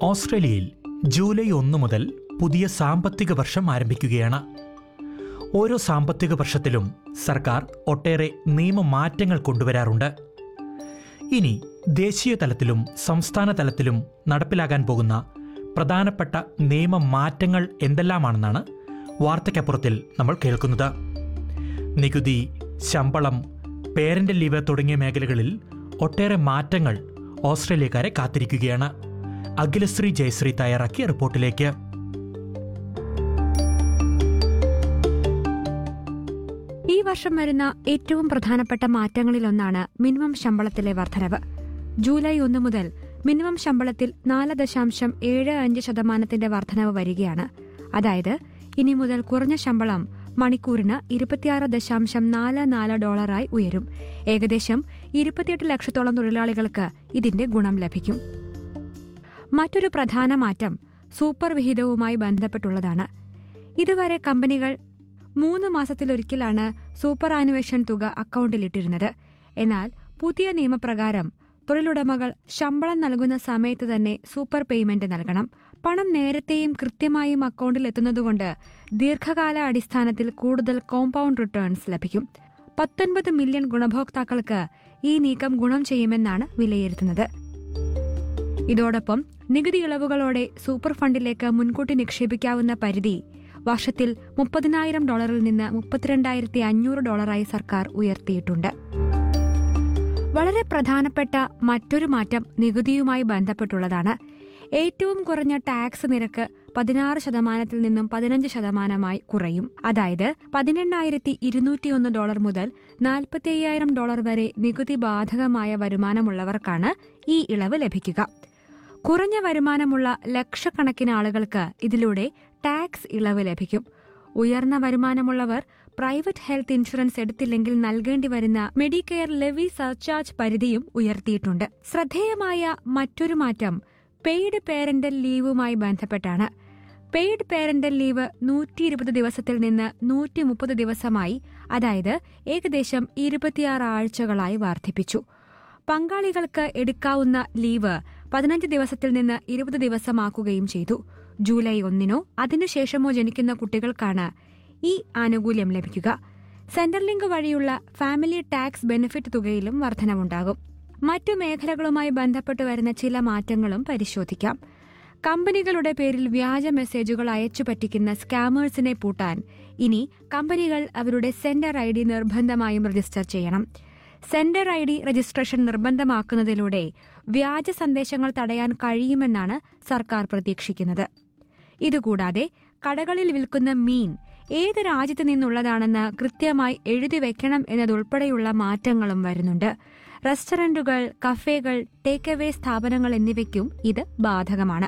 ഓസ്ട്രേലിയയിൽ ജൂലൈ ഒന്ന് മുതൽ പുതിയ സാമ്പത്തിക വർഷം ആരംഭിക്കുകയാണ് ഓരോ സാമ്പത്തിക വർഷത്തിലും സർക്കാർ ഒട്ടേറെ നിയമമാറ്റങ്ങൾ കൊണ്ടുവരാറുണ്ട് ഇനി ദേശീയ തലത്തിലും സംസ്ഥാന തലത്തിലും നടപ്പിലാകാൻ പോകുന്ന പ്രധാനപ്പെട്ട നിയമമാറ്റങ്ങൾ എന്തെല്ലാമാണെന്നാണ് വാർത്തയ്ക്കപ്പുറത്തിൽ നമ്മൾ കേൾക്കുന്നത് നികുതി ശമ്പളം പേരന്റ് ലീവ് തുടങ്ങിയ മേഖലകളിൽ ഒട്ടേറെ മാറ്റങ്ങൾ ഓസ്ട്രേലിയക്കാരെ കാത്തിരിക്കുകയാണ് അഖിലശ്രീ ജയശ്രീ തയ്യാറാക്കിയ റിപ്പോർട്ടിലേക്ക് ഈ വർഷം വരുന്ന ഏറ്റവും പ്രധാനപ്പെട്ട മാറ്റങ്ങളിലൊന്നാണ് മിനിമം ശമ്പളത്തിലെ വർധനവ് ജൂലൈ ഒന്ന് മുതൽ മിനിമം ശമ്പളത്തിൽ നാല് ദശാംശം ഏഴ് അഞ്ച് ശതമാനത്തിന്റെ വർധനവ് വരികയാണ് അതായത് ഇനി മുതൽ കുറഞ്ഞ ശമ്പളം മണിക്കൂറിന് ഇരുപത്തിയാറ് ദശാംശം നാല് നാല് ഡോളറായി ഉയരും ഏകദേശം ഇരുപത്തിയെട്ട് ലക്ഷത്തോളം തൊഴിലാളികൾക്ക് ഇതിന്റെ ഗുണം ലഭിക്കും മറ്റൊരു പ്രധാന മാറ്റം സൂപ്പർ വിഹിതവുമായി ബന്ധപ്പെട്ടുള്ളതാണ് ഇതുവരെ കമ്പനികൾ മൂന്ന് മാസത്തിലൊരിക്കലാണ് സൂപ്പർ ആനുവേഷൻ തുക അക്കൗണ്ടിലിട്ടിരുന്നത് എന്നാൽ പുതിയ നിയമപ്രകാരം തൊഴിലുടമകൾ ശമ്പളം നൽകുന്ന സമയത്ത് തന്നെ സൂപ്പർ പേയ്മെന്റ് നൽകണം പണം നേരത്തെയും കൃത്യമായും അക്കൗണ്ടിൽ എത്തുന്നതുകൊണ്ട് ദീർഘകാല അടിസ്ഥാനത്തിൽ കൂടുതൽ കോമ്പൗണ്ട് റിട്ടേൺസ് ലഭിക്കും പത്തൊൻപത് മില്യൺ ഗുണഭോക്താക്കൾക്ക് ഈ നീക്കം ഗുണം ചെയ്യുമെന്നാണ് വിലയിരുത്തുന്നത് ഇതോടൊപ്പം നികുതി ഇളവുകളോടെ സൂപ്പർ ഫണ്ടിലേക്ക് മുൻകൂട്ടി നിക്ഷേപിക്കാവുന്ന പരിധി വർഷത്തിൽ മുപ്പതിനായിരം ഡോളറിൽ നിന്ന് മുപ്പത്തിരണ്ടായിരത്തി അഞ്ഞൂറ് ഡോളറായി സർക്കാർ ഉയർത്തിയിട്ടുണ്ട് വളരെ പ്രധാനപ്പെട്ട മറ്റൊരു മാറ്റം നികുതിയുമായി ബന്ധപ്പെട്ടുള്ളതാണ് ഏറ്റവും കുറഞ്ഞ ടാക്സ് നിരക്ക് പതിനാറ് ശതമാനത്തിൽ നിന്നും പതിനഞ്ച് ശതമാനമായി കുറയും അതായത് പതിനെണ്ണായിരത്തി ഇരുന്നൂറ്റിയൊന്ന് ഡോളർ മുതൽ നാൽപ്പത്തി അയ്യായിരം ഡോളർ വരെ നികുതി ബാധകമായ വരുമാനമുള്ളവർക്കാണ് ഈ ഇളവ് ലഭിക്കുക കുറഞ്ഞ വരുമാനമുള്ള ലക്ഷക്കണക്കിന് ആളുകൾക്ക് ഇതിലൂടെ ടാക്സ് ഇളവ് ലഭിക്കും ഉയർന്ന വരുമാനമുള്ളവർ പ്രൈവറ്റ് ഹെൽത്ത് ഇൻഷുറൻസ് എടുത്തില്ലെങ്കിൽ നൽകേണ്ടി വരുന്ന മെഡിക്കെയർ ലെവി സർചാർജ് പരിധിയും ഉയർത്തിയിട്ടുണ്ട് ശ്രദ്ധേയമായ മറ്റൊരു മാറ്റം പെയ്ഡ് പേരന്റൽ ലീവുമായി ബന്ധപ്പെട്ടാണ് പെയ്ഡ് പേരന്റൽ ലീവ് നൂറ്റി ഇരുപത് ദിവസത്തിൽ നിന്ന് നൂറ്റി മുപ്പത് ദിവസമായി അതായത് ഏകദേശം ഇരുപത്തിയാറ് ആഴ്ചകളായി വർദ്ധിപ്പിച്ചു പങ്കാളികൾക്ക് എടുക്കാവുന്ന ലീവ് പതിനഞ്ച് ദിവസത്തിൽ നിന്ന് ഇരുപത് ദിവസമാക്കുകയും ചെയ്തു ജൂലൈ ഒന്നിനോ അതിനുശേഷമോ ജനിക്കുന്ന കുട്ടികൾക്കാണ് ഈ ആനുകൂല്യം ലഭിക്കുക സെന്റർലിങ്ക് വഴിയുള്ള ഫാമിലി ടാക്സ് ബെനിഫിറ്റ് തുകയിലും വർധനവുണ്ടാകും മറ്റു മേഖലകളുമായി ബന്ധപ്പെട്ട് വരുന്ന ചില മാറ്റങ്ങളും പരിശോധിക്കാം കമ്പനികളുടെ പേരിൽ വ്യാജ മെസ്സേജുകൾ അയച്ചു പറ്റിക്കുന്ന സ്കാമേഴ്സിനെ പൂട്ടാൻ ഇനി കമ്പനികൾ അവരുടെ സെന്റർ ഐ ഡി നിർബന്ധമായും രജിസ്റ്റർ ചെയ്യണം സെന്റർ ഐ ഡി രജിസ്ട്രേഷൻ നിർബന്ധമാക്കുന്നതിലൂടെ വ്യാജ സന്ദേശങ്ങൾ തടയാൻ കഴിയുമെന്നാണ് സർക്കാർ പ്രതീക്ഷിക്കുന്നത് ഇതുകൂടാതെ കടകളിൽ വിൽക്കുന്ന മീൻ ഏത് രാജ്യത്ത് നിന്നുള്ളതാണെന്ന് കൃത്യമായി എഴുതി വെക്കണം എന്നതുൾപ്പെടെയുള്ള മാറ്റങ്ങളും വരുന്നുണ്ട് റെസ്റ്റോറന്റുകൾ കഫേകൾ ടേക്ക് അവേ സ്ഥാപനങ്ങൾ എന്നിവയ്ക്കും ഇത് ബാധകമാണ്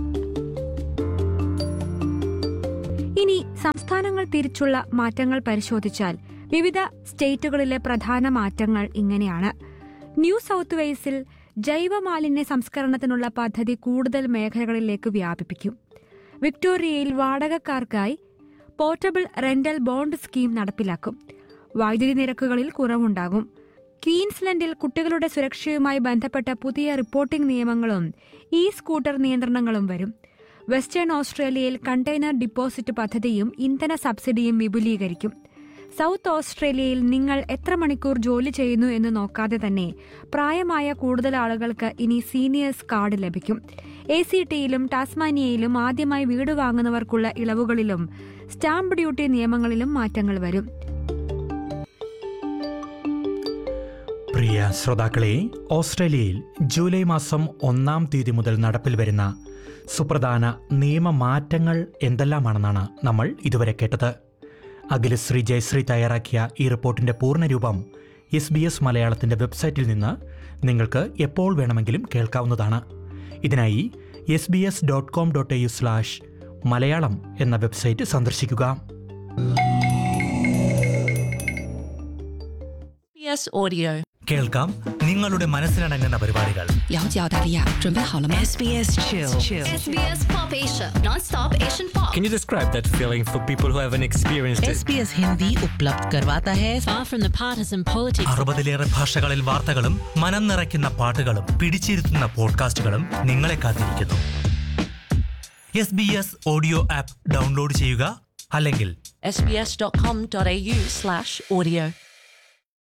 ഇനി സംസ്ഥാനങ്ങൾ തിരിച്ചുള്ള മാറ്റങ്ങൾ പരിശോധിച്ചാൽ വിവിധ സ്റ്റേറ്റുകളിലെ പ്രധാന മാറ്റങ്ങൾ ഇങ്ങനെയാണ് ന്യൂ സൌത്ത് വെയിൽസിൽ ജൈവമാലിന്യ സംസ്കരണത്തിനുള്ള പദ്ധതി കൂടുതൽ മേഖലകളിലേക്ക് വ്യാപിപ്പിക്കും വിക്ടോറിയയിൽ വാടകക്കാർക്കായി പോർട്ടബിൾ റെന്റൽ ബോണ്ട് സ്കീം നടപ്പിലാക്കും വൈദ്യുതി നിരക്കുകളിൽ കുറവുണ്ടാകും ക്വീൻസ്ലൻഡിൽ കുട്ടികളുടെ സുരക്ഷയുമായി ബന്ധപ്പെട്ട പുതിയ റിപ്പോർട്ടിംഗ് നിയമങ്ങളും ഇ സ്കൂട്ടർ നിയന്ത്രണങ്ങളും വരും വെസ്റ്റേൺ ഓസ്ട്രേലിയയിൽ കണ്ടെയ്നർ ഡിപ്പോസിറ്റ് പദ്ധതിയും ഇന്ധന സബ്സിഡിയും വിപുലീകരിക്കും സൗത്ത് ഓസ്ട്രേലിയയിൽ നിങ്ങൾ എത്ര മണിക്കൂർ ജോലി ചെയ്യുന്നു എന്ന് നോക്കാതെ തന്നെ പ്രായമായ കൂടുതൽ ആളുകൾക്ക് ഇനി സീനിയേഴ്സ് കാർഡ് ലഭിക്കും എ സി ടിയിലും ടാസ്മാനിയയിലും ആദ്യമായി വീട് വാങ്ങുന്നവർക്കുള്ള ഇളവുകളിലും സ്റ്റാമ്പ് ഡ്യൂട്ടി നിയമങ്ങളിലും മാറ്റങ്ങൾ വരും പ്രിയ ശ്രോതാക്കളെ ഓസ്ട്രേലിയയിൽ ജൂലൈ മാസം ഒന്നാം തീയതി മുതൽ നടപ്പിൽ വരുന്ന സുപ്രധാന നിയമമാറ്റങ്ങൾ എന്തെല്ലാമാണെന്നാണ് നമ്മൾ ഇതുവരെ കേട്ടത് അഖിലശ്രീ ജയശ്രീ തയ്യാറാക്കിയ ഈ റിപ്പോർട്ടിന്റെ പൂർണ്ണരൂപം എസ് ബി എസ് മലയാളത്തിന്റെ വെബ്സൈറ്റിൽ നിന്ന് നിങ്ങൾക്ക് എപ്പോൾ വേണമെങ്കിലും കേൾക്കാവുന്നതാണ് ഇതിനായി S B S dot com dot A U slash Malayalam എന്ന വെബ്സൈറ്റ് സന്ദർശിക്കുക SBS Audio. കേൾക്കാം നിങ്ങളുടെ മനസ്സിലടങ്ങുന്ന പരിപാടികൾ 了解澳大利亚，准备好了吗 SBS Chill. SBS Pop Asia, non-stop Asian pop. Can you describe that feeling for people who haven't experienced it? SBS Hindi उपलब्ध करवाता है Far from the partisan politics അറുപതിലേറെ ഭാഷകളിൽ വാർത്തകളും മനം നിറയ്ക്കുന്ന പാട്ടുകളും പിടിച്ചിരുത്തുന്ന പോഡ്കാസ്റ്റുകളും നിങ്ങളെ കാത്തിരിക്കുന്നു S B S audio app download ചെയ്യുക അല്ലെങ്കിൽ sbs.com.au slash audio.